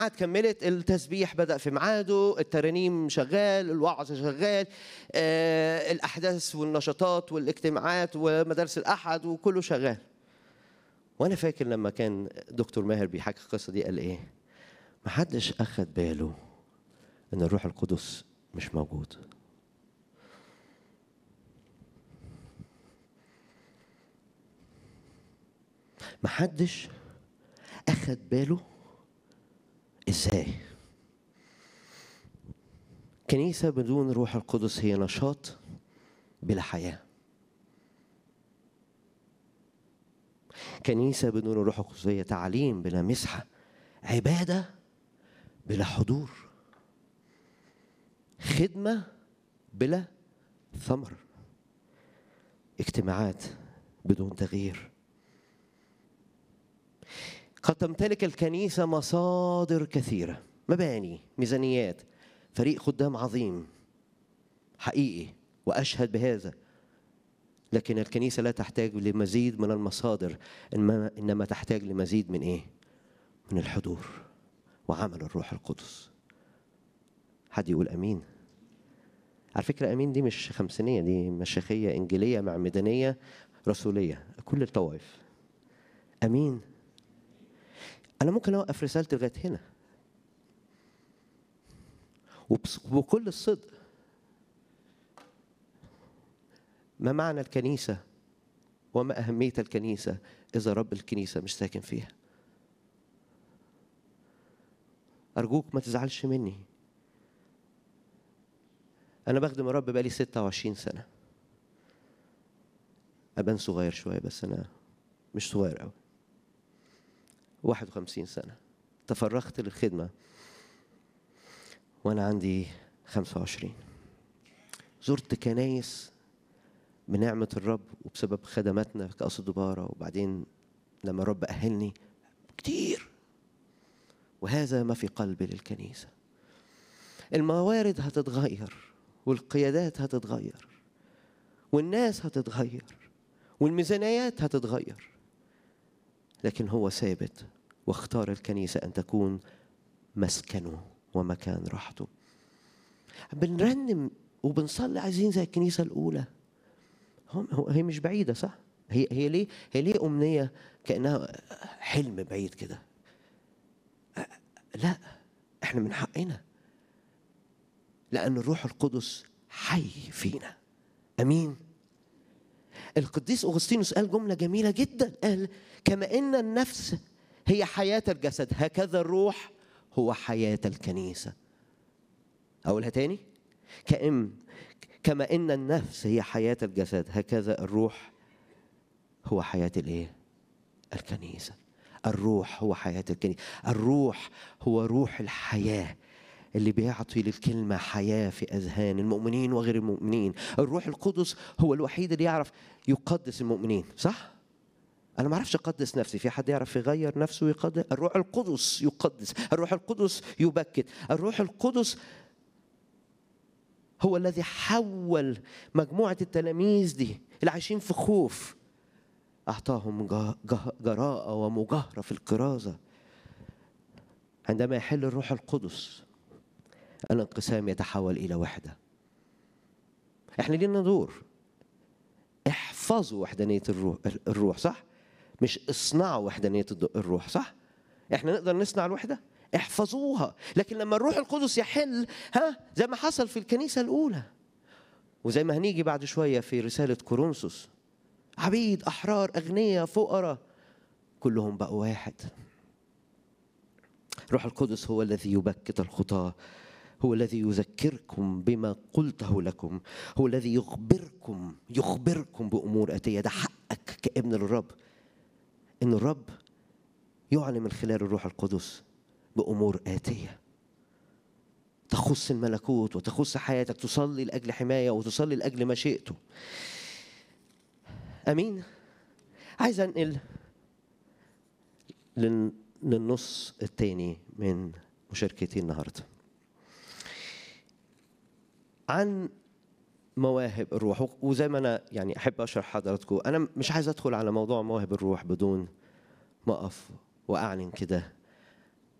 الاجتماعات كملت التسبيح بدأ في ميعاده الترانيم شغال الوعظ شغال آه، الأحداث والنشاطات والاجتماعات ومدارس الأحد وكله شغال وأنا فاكر لما كان دكتور ماهر بيحكي القصة دي قال إيه محدش أخد باله إن الروح القدس مش موجود محدش أخد باله ازاي كنيسه بدون روح القدس هي نشاط بلا حياه كنيسه بدون روح القدس هي تعليم بلا مسحه عباده بلا حضور خدمه بلا ثمر اجتماعات بدون تغيير قد تمتلك الكنيسة مصادر كثيرة مباني ميزانيات فريق خدام عظيم حقيقي وأشهد بهذا لكن الكنيسة لا تحتاج لمزيد من المصادر إنما, إنما تحتاج لمزيد من إيه؟ من الحضور وعمل الروح القدس حد يقول أمين على فكرة أمين دي مش خمسينية دي مشيخية إنجيلية معمدانية رسولية كل الطوائف أمين أنا ممكن أوقف رسالتي لغاية هنا وبس- وبكل الصدق ما معنى الكنيسة وما أهمية الكنيسة إذا رب الكنيسة مش ساكن فيها أرجوك ما تزعلش مني أنا بخدم الرب بقالي 26 سنة أبان صغير شوية بس أنا مش صغير أوي 51 سنة تفرغت للخدمة وأنا عندي 25 زرت كنايس بنعمة الرب وبسبب خدماتنا في كأس دبارة وبعدين لما الرب أهلني كتير وهذا ما في قلبي للكنيسة الموارد هتتغير والقيادات هتتغير والناس هتتغير والميزانيات هتتغير لكن هو ثابت واختار الكنيسة أن تكون مسكنه ومكان راحته بنرنم وبنصلي عايزين زي الكنيسة الأولى هم هو- هي مش بعيدة صح؟ هي هي ليه هي ليه أمنية كأنها حلم بعيد كده لا احنا من حقنا لأن الروح القدس حي فينا أمين القديس أغسطينوس قال جملة جميلة جدا قال كما إن النفس هي حياة الجسد هكذا الروح هو حياة الكنيسة أقولها تاني كأم كما إن النفس هي حياة الجسد هكذا الروح هو حياة الإيه؟ الكنيسة الروح هو حياة الكنيسة الروح هو روح الحياة اللي بيعطي للكلمة حياة في أذهان المؤمنين وغير المؤمنين الروح القدس هو الوحيد اللي يعرف يقدس المؤمنين صح؟ أنا ما أعرفش أقدس نفسي في حد يعرف يغير نفسه ويقدس الروح القدس يقدس الروح القدس يبكت الروح القدس هو الذي حول مجموعة التلاميذ دي اللي عايشين في خوف أعطاهم جه- جه- جراءة ومجاهرة في الكرازة عندما يحل الروح القدس الانقسام يتحول إلى وحدة احنا لينا دور احفظوا وحدانية الروح الروح صح؟ مش اصنعوا وحدانية الد- الروح صح؟ احنا نقدر نصنع الوحدة؟ احفظوها لكن لما الروح القدس يحل ها زي ما حصل في الكنيسة الأولى وزي ما هنيجي بعد شوية في رسالة كورنثوس عبيد أحرار أغنياء فقراء كلهم بقوا واحد روح القدس هو الذي يبكت الخطاة هو الذي يذكركم بما قلته لكم هو الذي يخبركم يخبركم بأمور آتية ده حقك كابن للرب إن الرب يعلن من خلال الروح القدس بأمور آتية تخص الملكوت وتخص حياتك تصلي لأجل حماية وتصلي لأجل مشيئته امين عايز انقل لل- للنص الثاني من مشاركتي النهارده عن مواهب الروح وزي ما انا يعني احب اشرح حضراتكم انا مش عايز ادخل على موضوع مواهب الروح بدون ما اقف واعلن كده